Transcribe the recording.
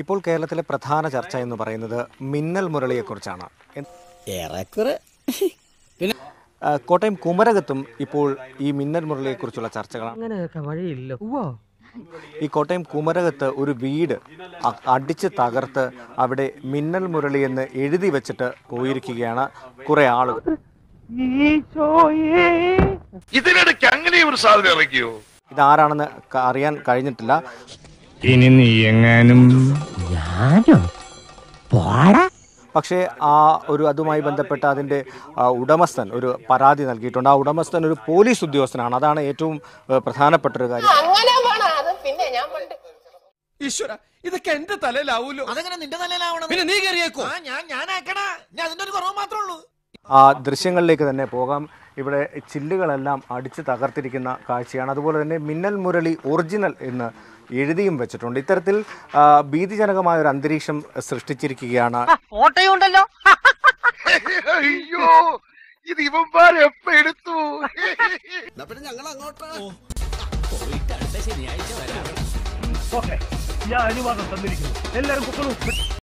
ഇപ്പോൾ കേരളത്തിലെ പ്രധാന ചർച്ച എന്ന് പറയുന്നത് മിന്നൽ മുരളിയെക്കുറിച്ചാണ് എൻ- ഏറെക്കുറെ ആ, കോട്ടയം കുമരകത്തും ഇപ്പോൾ ഈ മിന്നൽ മുരളിയെക്കുറിച്ചുള്ള ചർച്ചകളാണ് അങ്ങനെയൊക്കെ വഴിയില്ല ഉവ്വോ ഈ കോട്ടയം കുമരകത്ത് ഒരു വീട് അ- അടിച്ച് തകർത്ത് അവിടെ മിന്നൽ മുരളി എന്ന് എഴുതി വെച്ചിട്ട് പോയിരിക്കുകയാണ് കുറെ ആളുകൾ ഇതിനിടയ്ക്ക് അങ്ങനെ ഒരു സാധനം ഇറക്കിയോ ഇതാരാണെന്ന് ക- അറിയാൻ കഴിഞ്ഞിട്ടില്ല ഇനി നീ എങ്ങാനും പക്ഷേ ആ ഒരു അതുമായി ബന്ധപ്പെട്ട അതിൻ്റെ ആ, ഉടമസ്ഥൻ ഒരു പരാതി നൽകിയിട്ടുണ്ട് ആ ഉടമസ്ഥൻ ഒരു പോലീസ് ഉദ്യോഗസ്ഥനാണ് അതാണ് ഏറ്റവും ഏഹ്, പ്രധാനപ്പെട്ട ഒരു കാര്യം അങ്ങനെ വേണം അത് പിന്നെ ഞാൻ പണ്ട് ഈശ്വര ഇതൊക്കെ എന്റെ തലയിലാവൂലോ അതെങ്ങനെ നിന്റെ തലയിലാവണം പിന്നെ നീ കയറിയേക്കോ ആ ഞാൻ ഞാനാക്കണ ഞാൻ അതിന്റെ ഒരു കുറവ് മാത്രമേ ഉള്ളൂ ആ ദൃശ്യങ്ങളിലേക്ക് തന്നെ പോകാം ഇവിടെ ചില്ലുകളെല്ലാം അടിച്ച് തകർത്തിരിക്കുന്ന കാഴ്ചയാണ് അതുപോലെ തന്നെ മിന്നൽ മുരളി ഒറിജിനൽ എന്ന് എഴുതിയും വെച്ചിട്ടുണ്ട് ഇത്തരത്തിൽ ആ, ഭീതിജനകമായ ഒരു അന്തരീക്ഷം സൃഷ്ടിച്ചിരിക്കുകയാണ് കോട്ടയുണ്ടല്ലോ അയ്യോ ഇത് ഇവന്മാരെ എപ്പ എടുത്തു പിന്നെ ഞങ്ങൾ അങ്ങോട്ട് ഞാൻ അനുവാദം തന്നിരിക്കുന്നു എല്ലാവരും